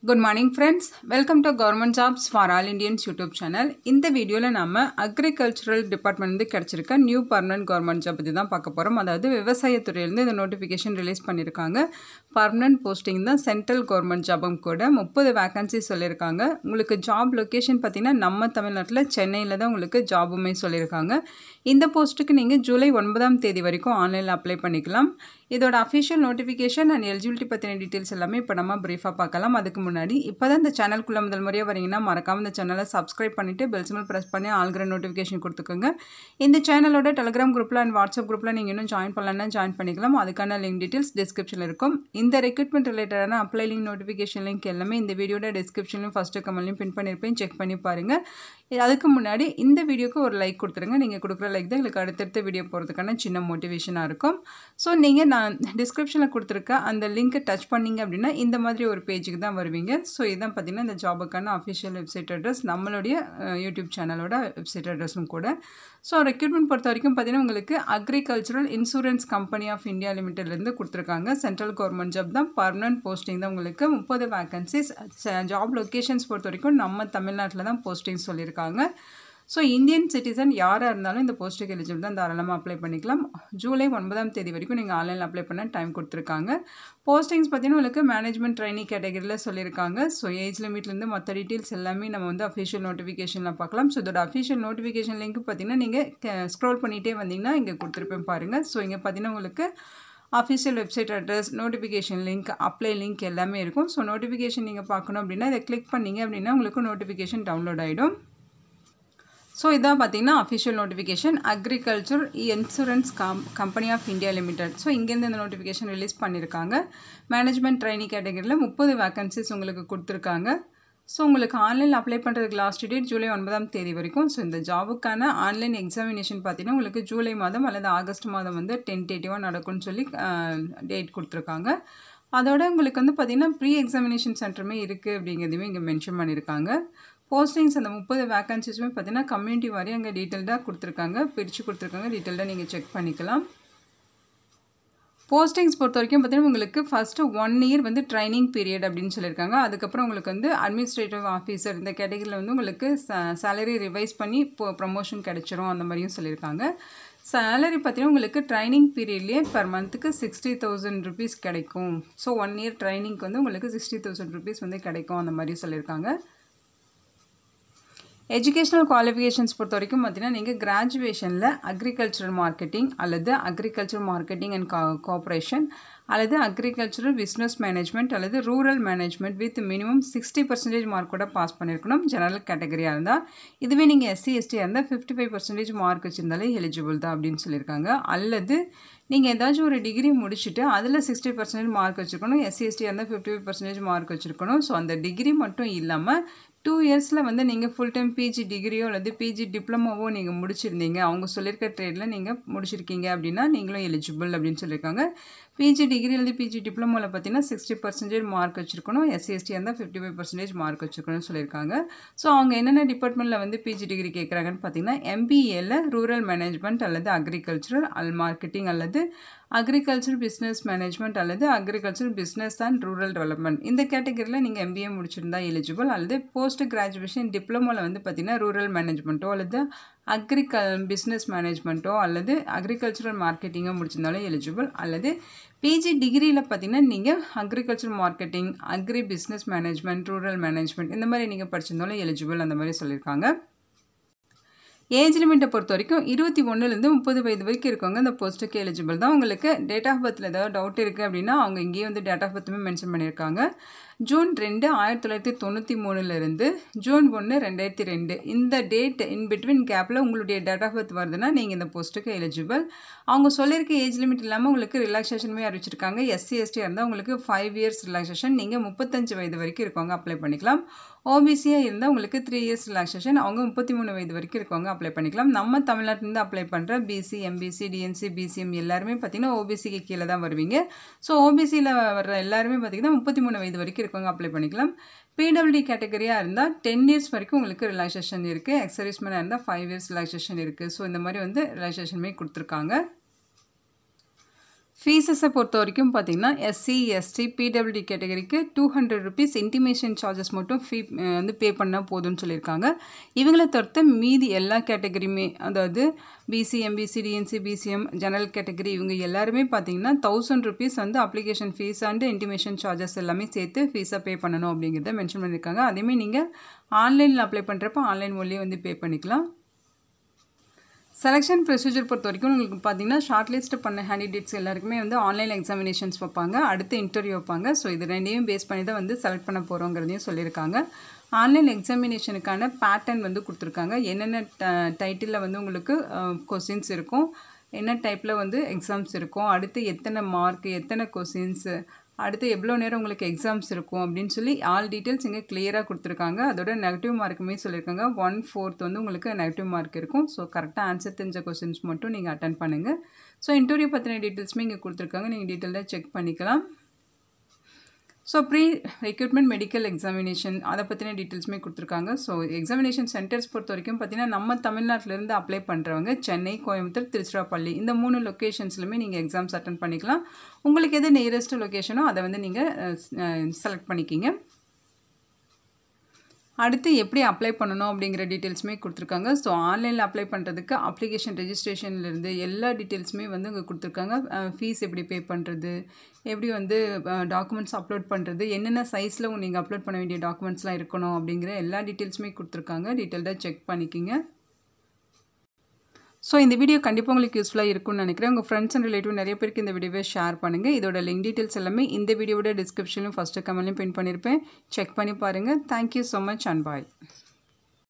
good morning friends welcome to government jobs for all Indians YouTube channel இந்த வீடியோவில் நம்ம agricultural டிபார்ட்மெண்ட்லேருந்து கிடச்சிருக்க நியூ பர்மனன்ட் கவர்மெண்ட் ஜாப் பற்றி தான் பார்க்க போகிறோம் அதாவது விவசாயத்துறையிலேருந்து இந்த நோட்டிஃபிகேஷன் ரிலீஸ் பண்ணியிருக்காங்க பர்மனன்ட் போஸ்டிங் தான் சென்ட்ரல் கவர்மெண்ட் ஜாபும் கூட முப்பது வேகன்சி சொல்லியிருக்காங்க உங்களுக்கு ஜாப் லொக்கேஷன் பார்த்தீங்கன்னா நம்ம தமிழ்நாட்டில் சென்னையில் தான் உங்களுக்கு ஜாபுமே சொல்லியிருக்காங்க இந்த போஸ்ட்டுக்கு நீங்கள் ஜூலை ஒன்பதாம் தேதி வரைக்கும் ஆன்லைனில் அப்ளை பண்ணிக்கலாம் இதோட அஃபிஷியல் நோட்டிஃபிகேஷன் அண்ட் எலிஜிபிலிட்டி பற்றின டீட்டெயில்ஸ் எல்லாமே இப்போ நம்ம ப்ரீஃபாக பார்க்கலாம் அதுக்கு முன்னாடி இப்போ தான் இந்த சேனல்குள்ளே முதல் முறையாக வரீங்கன்னா மறக்காம இந்த சேனலை சப்ஸ்கிரைப் பண்ணிவிட்டு பெல் சிம்பிள் ப்ரெஸ் பண்ணி ஆல்கிற நோட்டிஃபிகேஷன் கொடுத்துக்கோங்க இந்த சேனலோட டெலிகிராம் குரூப்பில் அண்ட் வாட்ஸ்அப் குரூப்பில் நீங்கள் இன்னும் ஜாயின் பண்ணலன்னா ஜாயின் பண்ணிக்கலாம் அதுக்கான லிங்க் டீட்டெயில்ஸ் டிஸ்கிரிப்ஷனில் இருக்கும் இந்த ரெக்ரூட்மெண்ட் ரிலேட்டடான அப்ளை லிங்க் நோட்டிஃபிகேஷன் லிங்க் எல்லாமே இந்த வீடியோட டிஸ்கிரிப்ஷன்லையும் ஃபஸ்ட்டு கமெண்ட்லையும் பின் பண்ணியிருப்பேன் செக் பண்ணி பாருங்கள் அதுக்கு முன்னாடி இந்த வீடியோக்கு ஒரு லைக் கொடுத்துருங்க நீங்கள் கொடுக்குற லைக் தான் எங்களுக்கு அடுத்தடுத்த வீடியோ போகிறதுக்கான சின்ன மோட்டிவேஷனாக இருக்கும் ஸோ நீங்கள் நான் டிஸ்கிரிப்ஷனில் கொடுத்துருக்க அந்த லிங்க்கை டச் பண்ணிங்க அப்படின்னா இந்த மாதிரி ஒரு பேஜுக்கு தான் வருவீங்க ஸோ இதான் பார்த்தீங்கன்னா இந்த ஜாபுக்கான அஃபிஷியல் வெப்சைட் அட்ரஸ் நம்மளுடைய யூடியூப் சேனலோட வெப்சைட் அட்ரஸும் கூட ஸோ ரெக்ரூட்மெண்ட் பொறுத்த வரைக்கும் பார்த்தீங்கன்னா உங்களுக்கு agricultural insurance company of India லிமிட்டட்லேருந்து கொடுத்துருக்காங்க சென்ட்ரல் கவர்மெண்ட் ஜாப் தான் பர்மனன்ட் போஸ்டிங் தான் உங்களுக்கு முப்பது வேகன்சிஸ் ஜாப் லொக்கேஷன்ஸ் பொறுத்த வரைக்கும் நம்ம தமிழ்நாட்டில் தான் போஸ்டிங் சொல்லியிருக்காங்க ஸோ இந்தியன் சிட்டிசன் யாராக இருந்தாலும் இந்த போஸ்ட்டுக்கு எலிஜிபிள் தான் தாராளமாக அப்ளை பண்ணிக்கலாம் ஜூலை ஒன்பதாம் தேதி வரைக்கும் நீங்கள் ஆன்லைனில் அப்ளை பண்ண டைம் கொடுத்துருக்காங்க போஸ்டிங்ஸ் பார்த்தீங்கன்னா உங்களுக்கு மேனேஜ்மெண்ட் ட்ரைனிங் கேட்டகரியில் சொல்லியிருக்காங்க ஸோ ஏஜ் லிமிட்லேருந்து மற்ற டீட்டெயில்ஸ் எல்லாமே நம்ம வந்து அஃபிஷியல் நோட்டிஃபிகேஷனில் பார்க்கலாம் ஸோ இதோட அஃபிஷியல் நோட்டிஃபிகேஷன் லிங்க் பார்த்தீங்கன்னா நீங்கள் ஸ்க்ரோல் பண்ணிகிட்டே வந்தீங்கன்னா இங்கே கொடுத்துருப்பேன் பாருங்கள் ஸோ இங்கே பார்த்தீங்கன்னா உங்களுக்கு official website address notification link apply link எல்லாமே இருக்கும் ஸோ நோட்டிஃபிகேஷன் நீங்கள் பார்க்கணும் அப்படின்னா இதை கிளிக் பண்ணிங்க அப்படின்னா உங்களுக்கு நோட்டிஃபிகேஷன் டவுன்லோட் ஆகிடும் ஸோ இதான் பார்த்தீங்கன்னா அஃபிஷியல் நோட்டிஃபிகேஷன் அக்ரிகல்ச்சர் இன்சூரன்ஸ் கம் company of India limited so இங்கேருந்து இந்த நோட்டிஃபிகேஷன் ரிலீஸ் பண்ணியிருக்காங்க மேனேஜ்மெண்ட் ட்ரைனிங் கேட்டகரியில் முப்பது வேக்கன்சிஸ் உங்களுக்கு கொடுத்துருக்காங்க ஸோ உங்களுக்கு ஆன்லைனில் அப்ளை பண்ணுறதுக்கு லாஸ்ட் டேட் ஜூலை ஒன்பதாம் தேதி வரைக்கும் ஸோ இந்த ஜாபுக்கான ஆன்லைன் எக்ஸாமினேஷன் பார்த்தீங்கன்னா உங்களுக்கு ஜூலை மாதம் அல்லது ஆகஸ்ட் மாதம் வந்து டென்டேட்டிவாக நடக்கும்னு சொல்லி டேட் கொடுத்துருக்காங்க அதோட உங்களுக்கு வந்து பார்த்திங்கன்னா ப்ரீ எக்ஸாமினேஷன் சென்டருமே இருக்குது அப்படிங்கிறதையுமே இங்கே மென்ஷன் பண்ணியிருக்காங்க போஸ்டிங்ஸ் அந்த முப்பது வேக்கன்சிஸுமே பார்த்தீங்கன்னா கம்யூனிட்டி வாரி அங்கே டீட்டெயில்டாக கொடுத்துருக்காங்க பிரித்து கொடுத்துருக்காங்க டீட்டெயில்டாக நீங்கள் செக் பண்ணிக்கலாம் போஸ்டிங்ஸ் பொறுத்த வரைக்கும் பார்த்தீங்கன்னா உங்களுக்கு ஃபஸ்ட்டு ஒன் இயர் வந்து ட்ரைனிங் பீரியட் அப்படின்னு சொல்லியிருக்காங்க அதுக்கப்புறம் உங்களுக்கு வந்து அட்மினிஸ்ட்ரேட்டிவ் ஆஃபீஸர் இந்த கேட்டகரியில் வந்து உங்களுக்கு சேலரி ரிவைஸ் பண்ணி இப்போ ப்ரமோஷன் கிடைச்சிரும் அந்த மாதிரியும் சொல்லியிருக்காங்க சேலரி பார்த்தீங்கன்னா உங்களுக்கு ட்ரைனிங் பீரியட்லேயே பர் மந்த்துக்கு சிக்ஸ்டி தௌசண்ட் ருபீஸ் கிடைக்கும் ஸோ ஒன் இயர் ட்ரைனிங்க்கு வந்து உங்களுக்கு சிக்ஸ்டி தௌசண்ட் ருபீஸ் வந்து கிடைக்கும் அந்த மாதிரி சொல்லியிருக்காங்க எஜுகேஷ்னல் குவாலிஃபிகேஷன்ஸ் பொறுத்த வரைக்கும் பார்த்தீங்கன்னா நீங்கள் கிராஜுவேஷனில் அக்ரிகல்ச்சரல் மார்க்கெட்டிங் அல்லது அக்ரிகல்ச்சர் மார்க்கெட்டிங் அண்ட் கா கோஆப்ரேஷன் அல்லது அக்ரிகல்ச்சரல் பிஸ்னஸ் மேனேஜ்மெண்ட் அல்லது rural management with minimum sixty percentage mark கூட பாஸ் பண்ணியிருக்கணும் ஜெனரல் கேட்டகரியாக இருந்தால் இதுவே நீங்கள் எஸ்சி எஸ்டியாக இருந்தால் ஃபிஃப்டி ஃபைவ் பர்சன்டேஜ் மார்க் வச்சுருந்தாலே எலிஜிபிள் தான் அப்படின்னு சொல்லியிருக்காங்க அல்லது நீங்கள் ஏதாச்சும் ஒரு டிகிரி முடிச்சுட்டு அதில் சிக்ஸ்டி பர்சன்டேஜ் மார்க் வச்சுருக்கணும் எஸ்சி எஸ்டியாக இருந்தால் ஃபிஃப்டி ஃபைவ் பர்சன்டேஜ் மார்க் வச்சுருக்கணும் ஸோ அந்த டிகிரி மட்டும் இல்லாமல் டூ இயர்ஸில் வந்து நீங்கள் ஃபுல் டைம் பிஜி டிகிரியோ அல்லது பிஜி டிப்ளமோவோ நீங்கள் முடிச்சிருந்தீங்க அவங்க சொல்லியிருக்க ட்ரேடில் நீங்கள் முடிச்சிருக்கீங்க அப்படின்னா நீங்களும் எலிஜிபிள் அப்படின்னு சொல்லியிருக்காங்க பிஜி டிகிரி அல்லது பிஜி டிப்ளமோவில் பார்த்தீங்கன்னா சிக்ஸ்டி பர்சன்டேஜ் மார்க் வச்சிருக்கணும் எஸ்சி எஸ்டி இருந்தால் ஃபிஃப்டி ஃபைவ் பர்சன்டேஜ் மார்க் வச்சிருக்கணும்னு சொல்லியிருக்காங்க ஸோ அவங்க என்னென்ன டிபார்ட்மெண்ட்டில் வந்து பிஜி டிகிரி கேட்குறாங்கன்னு பார்த்தீங்கன்னா எம்பிஏல ரூரல் மேனேஜ்மெண்ட் அல்லது அக்ரிகல்ச்சரல் அல் மார்க்கெட்டிங் அல்லது அக்ரிகல்ச்சர் பிஸ்னஸ் மேனேஜ்மெண்ட் அல்லது agriculture business and rural development இந்த கேட்டகரியில் நீங்கள் எம்பிஏ முடிச்சிருந்தா எலிஜிபிள் அல்லது போஸ்ட் கிராஜுவேஷன் டிப்ளமோவில் வந்து பார்த்தீங்கன்னா ரூரல் மேனேஜ்மெண்ட்டோ அல்லது அக்ரிகல் பிஸ்னஸ் மேனேஜ்மெண்ட்டோ அல்லது அக்ரிகல்ச்சரல் மார்க்கெட்டிங்கோ முடிச்சிருந்தாலும் எலிஜிபிள் அல்லது பிஜி டிகிரியில் பார்த்தீங்கன்னா நீங்கள் agriculture marketing agri business management rural management இந்த மாதிரி நீங்கள் படிச்சிருந்தாலும் எலிஜிபிள் அந்த மாதிரி சொல்லியிருக்காங்க ஏஜ் லிமிட்டை பொறுத்த வரைக்கும் இருபத்தி ஒன்றுலேருந்து முப்பது வயது வரைக்கும் இருக்கவங்க இந்த போஸ்ட்டுக்கு எலிஜிபிள் தான் உங்களுக்கு டேட் ஆஃப் பர்த்தில் ஏதாவது டவுட் இருக்குது அப்படின்னா அவங்க இங்கேயே வந்து டேட் ஆஃப் பர்த்துமே மென்ஷன் பண்ணியிருக்காங்க ஜூன் ரெண்டு ஆயிரத்தி தொள்ளாயிரத்தி தொண்ணூற்றி மூணுலேருந்து ஜூன் ஒன்று ரெண்டாயிரத்தி ரெண்டு இந்த டேட் இன் பிட்வீன் கேப்பில் உங்களுடைய டேட் ஆஃப் பர்த் வருதுன்னா நீங்கள் இந்த போஸ்ட்டுக்கு எலிஜிபிள் அவங்க சொல்லியிருக்க ஏஜ் லிமிட் இல்லாமல் உங்களுக்கு ரிலாக்ஸேஷனுமே அறிவிச்சிருக்காங்க எஸ்சி எஸ்டி இருந்தால் உங்களுக்கு ஃபைவ் இயர்ஸ் ரிலாக்ஸேஷன் நீங்கள் முப்பத்தஞ்சு வயது வரைக்கும் இருக்கவங்க அப்ளை பண்ணிக்கலாம் ஓபிசியாக இருந்தால் உங்களுக்கு த்ரீ இயர்ஸ் ரிலாக்ஸேஷன் அவங்க முப்பத்தி மூணு வயது வரைக்கும் இருக்கவங்க அப்ளை பண்ணிக்கலாம் நம்ம தமிழ்நாட்டிலேருந்து அப்ளை பண்ணுற பிசி எம்பிசி டிஎன்சி பிசிஎம் எல்லாருமே பார்த்திங்கன்னா ஓபிசிக்கு கீழே தான் வருவீங்க ஸோ ஓபிசியில் வர்ற எல்லாருமே பார்த்திங்கன்னா முப்பத்தி மூணு வயது வரைக்கும் இருக்கவங்க அப்ளை பண்ணிக்கலாம் பிடபிள்யூடி கேட்டகரியாக இருந்தால் டென் இயர்ஸ் வரைக்கும் உங்களுக்கு ரிலாக்ஸேஷன் இருக்குது எக்ஸர்வீஸ்மேனாக இருந்தால் ஃபைவ் இயர்ஸ் ரிலாக்ஸேஷன் இருக்குது ஸோ இந்த மாதிரி வந்து ரிலாக்ஸேஷனுமே கொடுத்துருக்காங்க ஃபீஸஸை பொறுத்த வரைக்கும் பார்த்தீங்கன்னா எஸ்சி எஸ்டி பிடபிள்யூடி கேட்டகரிக்கு two hundred rupees intimation charges மட்டும் ஃபீ வந்து பே பண்ணால் போதும்னு சொல்லியிருக்காங்க இவங்களை தவிர்த்து மீதி எல்லா கேட்டகரியுமே அதாவது BC MBC DNC BCM general category இவங்க எல்லாருமே பார்த்தீங்கன்னா தௌசண்ட் ருபீஸ் வந்து application fees and intimation charges எல்லாமே சேர்த்து ஃபீஸாக பே பண்ணணும் அப்படிங்கிறத மென்ஷன் பண்ணியிருக்காங்க அதேமாதிரி நீங்கள் ஆன்லைனில் அப்ளை பண்ணுறப்ப ஆன்லைன் மூலியம் வந்து பே பண்ணிக்கலாம் செலெக்ஷன் ப்ரொசீஜர் பொறுத்த வரைக்கும் உங்களுக்கு பார்த்தீங்கன்னா ஷார்ட் லிஸ்ட் பண்ண கேண்டிடேட்ஸ் எல்லாருக்குமே வந்து ஆன்லைன் எக்ஸாமினேஷன்ஸ் வைப்பாங்க அடுத்து இன்டர்வியூ வைப்பாங்க ஸோ இது ரெண்டையும் பேஸ் பண்ணி தான் வந்து செலக்ட் பண்ண போகிறோங்கிறதையும் சொல்லியிருக்காங்க ஆன்லைன் எக்ஸாமினேஷனுக்கான பேட்டர்ன் வந்து கொடுத்துருக்காங்க என்னென்ன டைட்டிலில் வந்து உங்களுக்கு கொஸ்டின்ஸ் இருக்கும் என்ன டைப்பில் வந்து எக்ஸாம்ஸ் இருக்கும் அடுத்து எத்தனை மார்க் எத்தனை கொஸ்டின்ஸு அடுத்து எவ்வளோ நேரம் உங்களுக்கு எக்ஸாம்ஸ் இருக்கும் அப்படின்னு சொல்லி ஆல் டீட்டெயில்ஸ் இங்கே கிளியராக கொடுத்துருக்காங்க அதோட நெகட்டிவ் மார்க்குமே சொல்லியிருக்காங்க ஒன் ஃபோர்த் வந்து உங்களுக்கு நெகட்டிவ் மார்க் இருக்கும் ஸோ கரெக்டாக ஆன்சர் தெரிஞ்ச கொஸ்டின்ஸ் மட்டும் நீங்கள் அட்டன் பண்ணுங்கள் ஸோ இன்டர்வியூ பற்றின டீட்டெயில்ஸுமே இங்கே கொடுத்துருக்காங்க நீங்கள் டீட்டெயிலாக செக் பண்ணிக்கலாம் so pre recruitment medical examination அதை பற்றின டீட்டெயில்ஸுமே கொடுத்துருக்காங்க ஸோ எக்ஸாமினேஷன் சென்டர்ஸ் பொறுத்த வரைக்கும் பார்த்தீங்கன்னா நம்ம தமிழ்நாட்டிலேருந்து அப்ளை பண்ணுறவங்க சென்னை கோயம்புத்தூர் திருச்சிராப்பள்ளி இந்த மூணு லொக்கேஷன்ஸ்லையுமே நீங்கள் எக்ஸாம்ஸ் அட்டன் பண்ணிக்கலாம் உங்களுக்கு எது நியரஸ்ட் லொக்கேஷனோ அதை வந்து நீங்கள் செலக்ட் பண்ணிக்கிங்க அடுத்து எப்படி அப்ளை பண்ணணும் அப்படிங்கிற டீட்டெயில்ஸுமே கொடுத்துருக்காங்க ஸோ ஆன்லைனில் அப்ளை பண்ணுறதுக்கு அப்ளிகேஷன் ரெஜிஸ்ட்ரேஷன்லேருந்து எல்லா டீட்டெயில்ஸுமே வந்து இங்கே கொடுத்துருக்காங்க ஃபீஸ் எப்படி பே பண்ணுறது எப்படி வந்து டாக்குமெண்ட்ஸ் அப்லோட் பண்ணுறது என்னென்ன சைஸில் நீங்கள் அப்லோட் பண்ண வேண்டிய டாக்குமெண்ட்ஸ்லாம் இருக்கணும் அப்படிங்கிற எல்லா டீட்டெயில்ஸுமே கொடுத்துருக்காங்க டீட்டெயில்டாக செக் பண்ணிக்கிங்க ஸோ இந்த வீடியோ கண்டிப்பாக உங்களுக்கு யூஸ்ஃபுல்லாக இருக்கும்னு நினைக்கிறேன் உங்கள் ஃப்ரெண்ட்ஸ் அண்ட் ரிலேட்டிவ் நிறைய பேருக்கு இந்த வீடியோவை ஷேர் பண்ணுங்கள் இதோட லிங்க் டீட்டெயில்ஸ் எல்லாமே இந்த வீடியோட டிஸ்கிரிப்ஷனும் ஃபஸ்ட்டு கமெண்ட்லையும் பின் பண்ணியிருப்பேன் செக் பண்ணி பாருங்கள் thank you so much and bye